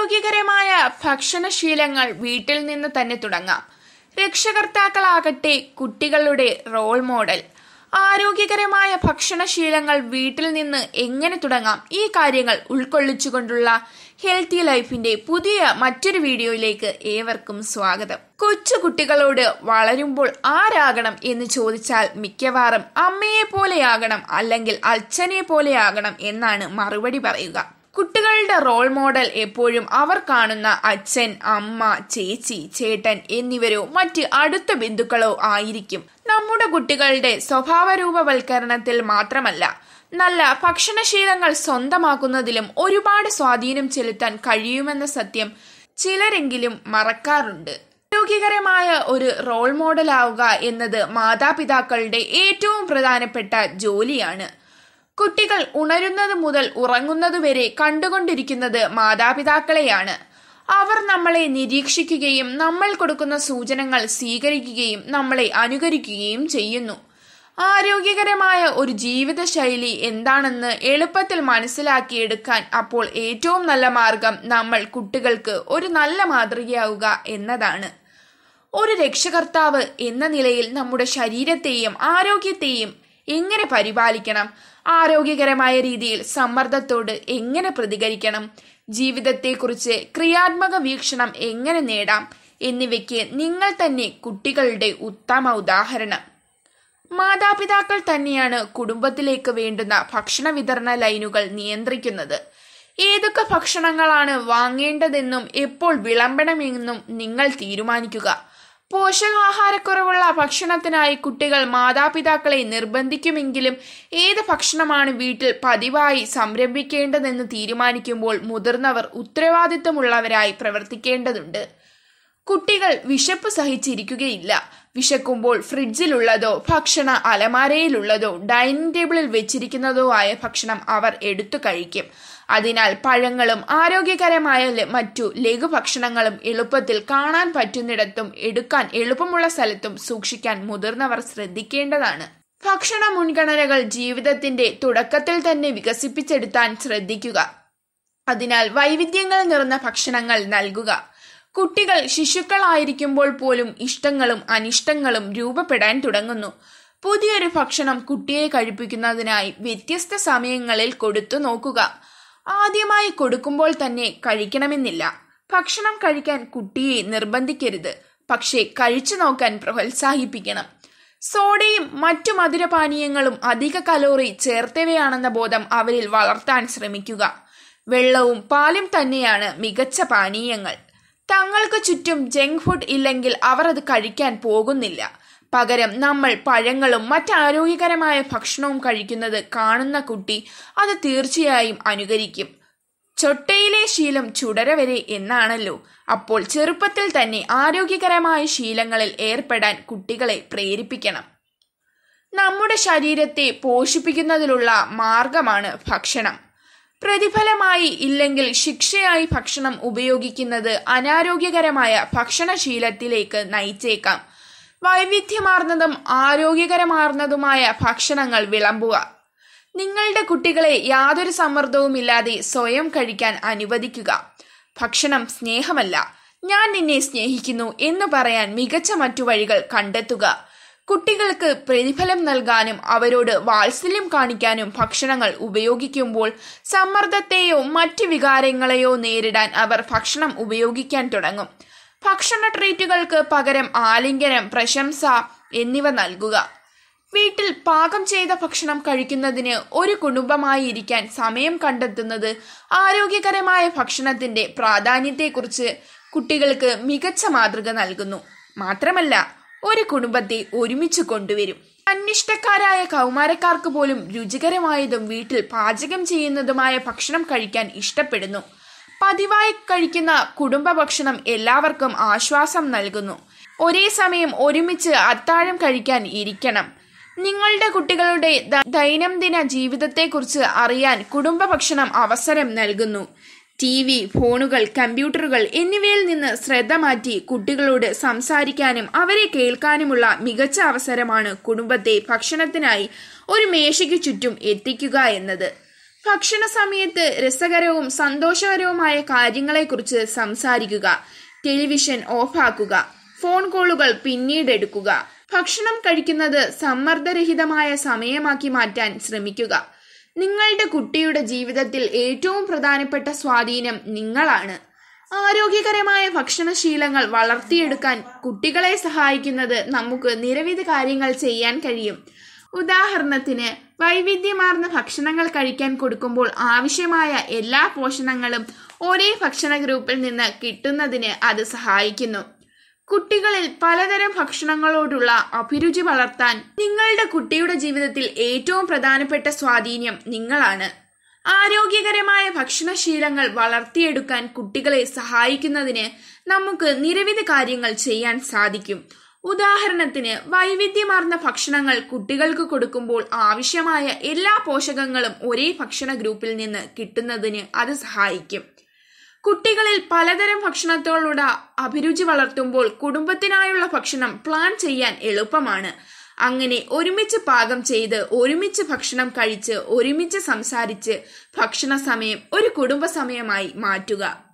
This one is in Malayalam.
ആരോഗ്യകരമായ ഭക്ഷണശീലങ്ങൾ വീട്ടിൽ നിന്ന് തന്നെ തുടങ്ങാം രക്ഷകർത്താക്കളാകട്ടെ കുട്ടികളുടെ റോൾ മോഡൽ ആരോഗ്യകരമായ ഭക്ഷണശീലങ്ങൾ വീട്ടിൽ നിന്ന് എങ്ങനെ തുടങ്ങാം ഈ കാര്യങ്ങൾ ഉൾക്കൊള്ളിച്ചുകൊണ്ടുള്ള ഹെൽത്തി ലൈഫിന്റെ പുതിയ മറ്റൊരു വീഡിയോയിലേക്ക് ഏവർക്കും സ്വാഗതം കൊച്ചു കുട്ടികളോട് വളരുമ്പോൾ ആരാകണം എന്ന് ചോദിച്ചാൽ മിക്കവാറും അമ്മയെ പോലെയാകണം അല്ലെങ്കിൽ അച്ഛനെ പോലെയാകണം എന്നാണ് മറുപടി പറയുക കുട്ടികളുടെ റോൾ മോഡൽ എപ്പോഴും അവർ കാണുന്ന അച്ഛൻ അമ്മ ചേച്ചി ചേട്ടൻ എന്നിവരോ മറ്റ് അടുത്ത ബന്ധുക്കളോ ആയിരിക്കും നമ്മുടെ കുട്ടികളുടെ സ്വഭാവരൂപവൽക്കരണത്തിൽ മാത്രമല്ല നല്ല ഭക്ഷണശീലങ്ങൾ സ്വന്തമാക്കുന്നതിലും ഒരുപാട് സ്വാധീനം ചെലുത്താൻ കഴിയുമെന്ന സത്യം ചിലരെങ്കിലും മറക്കാറുണ്ട് ആരോഗ്യകരമായ ഒരു റോൾ മോഡലാവുക എന്നത് മാതാപിതാക്കളുടെ ഏറ്റവും പ്രധാനപ്പെട്ട ജോലിയാണ് കുട്ടികൾ ഉണരുന്നത് മുതൽ ഉറങ്ങുന്നത് വരെ കണ്ടുകൊണ്ടിരിക്കുന്നത് മാതാപിതാക്കളെയാണ് അവർ നമ്മളെ നിരീക്ഷിക്കുകയും നമ്മൾ കൊടുക്കുന്ന സൂചനകൾ സ്വീകരിക്കുകയും നമ്മളെ അനുകരിക്കുകയും ചെയ്യുന്നു ആരോഗ്യകരമായ ഒരു ജീവിതശൈലി എന്താണെന്ന് എളുപ്പത്തിൽ മനസ്സിലാക്കിയെടുക്കാൻ അപ്പോൾ ഏറ്റവും നല്ല മാർഗം നമ്മൾ കുട്ടികൾക്ക് ഒരു നല്ല മാതൃകയാവുക എന്നതാണ് ഒരു രക്ഷകർത്താവ് എന്ന നിലയിൽ നമ്മുടെ ശരീരത്തെയും ആരോഗ്യത്തെയും എങ്ങനെ പരിപാലിക്കണം ആരോഗ്യകരമായ രീതിയിൽ സമ്മർദ്ദത്തോട് എങ്ങനെ പ്രതികരിക്കണം ജീവിതത്തെക്കുറിച്ച് ക്രിയാത്മക വീക്ഷണം എങ്ങനെ നേടാം എന്നിവയ്ക്ക് നിങ്ങൾ തന്നെ കുട്ടികളുടെ ഉത്തമ ഉദാഹരണം മാതാപിതാക്കൾ തന്നെയാണ് കുടുംബത്തിലേക്ക് വേണ്ടുന്ന ഭക്ഷണ വിതരണ ലൈനുകൾ നിയന്ത്രിക്കുന്നത് ഏതൊക്കെ ഭക്ഷണങ്ങളാണ് വാങ്ങേണ്ടതെന്നും എപ്പോൾ വിളമ്പണമെന്നും നിങ്ങൾ തീരുമാനിക്കുക പോഷകാഹാരക്കുറവുള്ള ഭക്ഷണത്തിനായി കുട്ടികൾ മാതാപിതാക്കളെ നിർബന്ധിക്കുമെങ്കിലും ഏത് ഭക്ഷണമാണ് വീട്ടിൽ പതിവായി സംരംഭിക്കേണ്ടതെന്ന് തീരുമാനിക്കുമ്പോൾ മുതിർന്നവർ ഉത്തരവാദിത്തമുള്ളവരായി പ്രവർത്തിക്കേണ്ടതുണ്ട് കുട്ടികൾ വിശപ്പ് സഹിച്ചിരിക്കുകയില്ല വിശക്കുമ്പോൾ ഫ്രിഡ്ജിലുള്ളതോ ഭക്ഷണ അലമാരയിലുള്ളതോ ഡൈനിങ് ടേബിളിൽ വെച്ചിരിക്കുന്നതോ ആയ ഭക്ഷണം അവർ എടുത്തു കഴിക്കും അതിനാൽ പഴങ്ങളും ആരോഗ്യകരമായ മറ്റു ലഘുഭക്ഷണങ്ങളും എളുപ്പത്തിൽ കാണാൻ പറ്റുന്നിടത്തും എടുക്കാൻ എളുപ്പമുള്ള സ്ഥലത്തും സൂക്ഷിക്കാൻ മുതിർന്നവർ ശ്രദ്ധിക്കേണ്ടതാണ് ഭക്ഷണ മുൻഗണനകൾ ജീവിതത്തിന്റെ തുടക്കത്തിൽ തന്നെ വികസിപ്പിച്ചെടുത്താൻ ശ്രദ്ധിക്കുക അതിനാൽ വൈവിധ്യങ്ങൾ നിറഞ്ഞ ഭക്ഷണങ്ങൾ നൽകുക കുട്ടികൾ ശിശുക്കളായിരിക്കുമ്പോൾ പോലും ഇഷ്ടങ്ങളും അനിഷ്ടങ്ങളും രൂപപ്പെടാൻ തുടങ്ങുന്നു പുതിയൊരു ഭക്ഷണം കുട്ടിയെ കഴിപ്പിക്കുന്നതിനായി വ്യത്യസ്ത സമയങ്ങളിൽ കൊടുത്തു നോക്കുക ആദ്യമായി കൊടുക്കുമ്പോൾ തന്നെ കഴിക്കണമെന്നില്ല ഭക്ഷണം കഴിക്കാൻ കുട്ടിയെ നിർബന്ധിക്കരുത് പക്ഷേ കഴിച്ചു നോക്കാൻ പ്രോത്സാഹിപ്പിക്കണം സോഡയും മറ്റു മധുരപാനീയങ്ങളും അധിക കലോറി ചേർത്തവയാണെന്ന ബോധം അവരിൽ വളർത്താൻ ശ്രമിക്കുക വെള്ളവും പാലും തന്നെയാണ് മികച്ച പാനീയങ്ങൾ തങ്ങൾക്ക് ചുറ്റും ജങ്ക് ഫുഡ് ഇല്ലെങ്കിൽ അവർ അത് കഴിക്കാൻ പോകുന്നില്ല പകരം നമ്മൾ പഴങ്ങളും മറ്റാരോഗ്യകരമായ ഭക്ഷണവും കഴിക്കുന്നത് കാണുന്ന കുട്ടി അത് തീർച്ചയായും അനുകരിക്കും ചൊട്ടയിലെ ശീലം ചുടര വരെ എന്നാണല്ലോ അപ്പോൾ ചെറുപ്പത്തിൽ തന്നെ ആരോഗ്യകരമായ ശീലങ്ങളിൽ ഏർപ്പെടാൻ കുട്ടികളെ പ്രേരിപ്പിക്കണം നമ്മുടെ ശരീരത്തെ പോഷിപ്പിക്കുന്നതിലുള്ള മാർഗമാണ് ഭക്ഷണം പ്രതിഫലമായി ഇല്ലെങ്കിൽ ശിക്ഷയായി ഭക്ഷണം ഉപയോഗിക്കുന്നത് അനാരോഗ്യകരമായ ഭക്ഷണശീലത്തിലേക്ക് നയിച്ചേക്കാം വൈവിധ്യമാർന്നതും ആരോഗ്യകരമാർന്നതുമായ ഭക്ഷണങ്ങൾ വിളമ്പുക നിങ്ങളുടെ കുട്ടികളെ യാതൊരു സമ്മർദ്ദവുമില്ലാതെ സ്വയം കഴിക്കാൻ അനുവദിക്കുക ഭക്ഷണം സ്നേഹമല്ല ഞാൻ നിന്നെ സ്നേഹിക്കുന്നു എന്ന് പറയാൻ മികച്ച മറ്റു വഴികൾ കണ്ടെത്തുക കുട്ടികൾക്ക് പ്രതിഫലം നൽകാനും അവരോട് വാത്സല്യം കാണിക്കാനും ഭക്ഷണങ്ങൾ ഉപയോഗിക്കുമ്പോൾ സമ്മർദ്ദത്തെയോ മറ്റു വികാരങ്ങളെയോ നേരിടാൻ അവർ ഭക്ഷണം ഉപയോഗിക്കാൻ തുടങ്ങും ഭക്ഷണ ട്രീറ്റുകൾക്ക് പകരം ആലിംഗനം പ്രശംസ എന്നിവ നൽകുക വീട്ടിൽ പാകം ചെയ്ത ഭക്ഷണം കഴിക്കുന്നതിന് ഒരു കുടുംബമായി ഇരിക്കാൻ സമയം കണ്ടെത്തുന്നത് ആരോഗ്യകരമായ ഭക്ഷണത്തിന്റെ പ്രാധാന്യത്തെക്കുറിച്ച് കുട്ടികൾക്ക് മികച്ച മാതൃക നൽകുന്നു മാത്രമല്ല ഒരു കുടുംബത്തെ ഒരുമിച്ച് കൊണ്ടുവരും അനിഷ്ടക്കാരായ കൗമാരക്കാർക്ക് പോലും രുചികരമായതും വീട്ടിൽ പാചകം ചെയ്യുന്നതുമായ ഭക്ഷണം കഴിക്കാൻ ഇഷ്ടപ്പെടുന്നു പതിവായി കഴിക്കുന്ന കുടുംബ ഭക്ഷണം എല്ലാവർക്കും ആശ്വാസം നൽകുന്നു ഒരേ സമയം ഒരുമിച്ച് അത്താഴം കഴിക്കാൻ ഇരിക്കണം നിങ്ങളുടെ കുട്ടികളുടെ ദൈനംദിന ജീവിതത്തെക്കുറിച്ച് അറിയാൻ കുടുംബ ഭക്ഷണം അവസരം നൽകുന്നു ടി വി ഫോണുകൾ കമ്പ്യൂട്ടറുകൾ എന്നിവയിൽ നിന്ന് ശ്രദ്ധ മാറ്റി കുട്ടികളോട് സംസാരിക്കാനും അവരെ കേൾക്കാനുമുള്ള മികച്ച അവസരമാണ് കുടുംബത്തെ ഭക്ഷണത്തിനായി ഒരു മേശയ്ക്ക് ചുറ്റും എത്തിക്കുക എന്നത് ഭക്ഷണ സമയത്ത് രസകരവും സന്തോഷകരവുമായ കാര്യങ്ങളെക്കുറിച്ച് സംസാരിക്കുക ടെലിവിഷൻ ഓഫാക്കുക ഫോൺ കോളുകൾ പിന്നീട് എടുക്കുക ഭക്ഷണം കഴിക്കുന്നത് സമ്മർദ്ദരഹിതമായ സമയമാക്കി മാറ്റാൻ ശ്രമിക്കുക നിങ്ങളുടെ കുട്ടിയുടെ ജീവിതത്തിൽ ഏറ്റവും പ്രധാനപ്പെട്ട സ്വാധീനം നിങ്ങളാണ് ആരോഗ്യകരമായ ഭക്ഷണശീലങ്ങൾ വളർത്തിയെടുക്കാൻ കുട്ടികളെ സഹായിക്കുന്നത് നമുക്ക് നിരവധി കാര്യങ്ങൾ ചെയ്യാൻ കഴിയും ഉദാഹരണത്തിന് വൈവിധ്യമാർന്ന ഭക്ഷണങ്ങൾ കഴിക്കാൻ കൊടുക്കുമ്പോൾ ആവശ്യമായ എല്ലാ പോഷണങ്ങളും ഒരേ ഭക്ഷണ ഗ്രൂപ്പിൽ നിന്ന് കിട്ടുന്നതിന് അത് സഹായിക്കുന്നു കുട്ടികളിൽ പലതരം ഭക്ഷണങ്ങളോടുള്ള അഭിരുചി വളർത്താൻ നിങ്ങളുടെ കുട്ടിയുടെ ജീവിതത്തിൽ ഏറ്റവും പ്രധാനപ്പെട്ട സ്വാധീനം നിങ്ങളാണ് ആരോഗ്യകരമായ ഭക്ഷണശീലങ്ങൾ വളർത്തിയെടുക്കാൻ കുട്ടികളെ സഹായിക്കുന്നതിന് നമുക്ക് നിരവധി കാര്യങ്ങൾ ചെയ്യാൻ സാധിക്കും ഉദാഹരണത്തിന് വൈവിധ്യമാർന്ന ഭക്ഷണങ്ങൾ കുട്ടികൾക്ക് കൊടുക്കുമ്പോൾ ആവശ്യമായ എല്ലാ പോഷകങ്ങളും ഒരേ ഭക്ഷണ ഗ്രൂപ്പിൽ നിന്ന് കിട്ടുന്നതിന് അത് സഹായിക്കും കുട്ടികളിൽ പലതരം ഭക്ഷണത്തോടുള്ള അഭിരുചി വളർത്തുമ്പോൾ കുടുംബത്തിനായുള്ള ഭക്ഷണം പ്ലാൻ ചെയ്യാൻ എളുപ്പമാണ് അങ്ങനെ ഒരുമിച്ച് പാകം ചെയ്ത് ഒരുമിച്ച് ഭക്ഷണം കഴിച്ച് ഒരുമിച്ച് സംസാരിച്ച് ഭക്ഷണ സമയം ഒരു കുടുംബ സമയമായി മാറ്റുക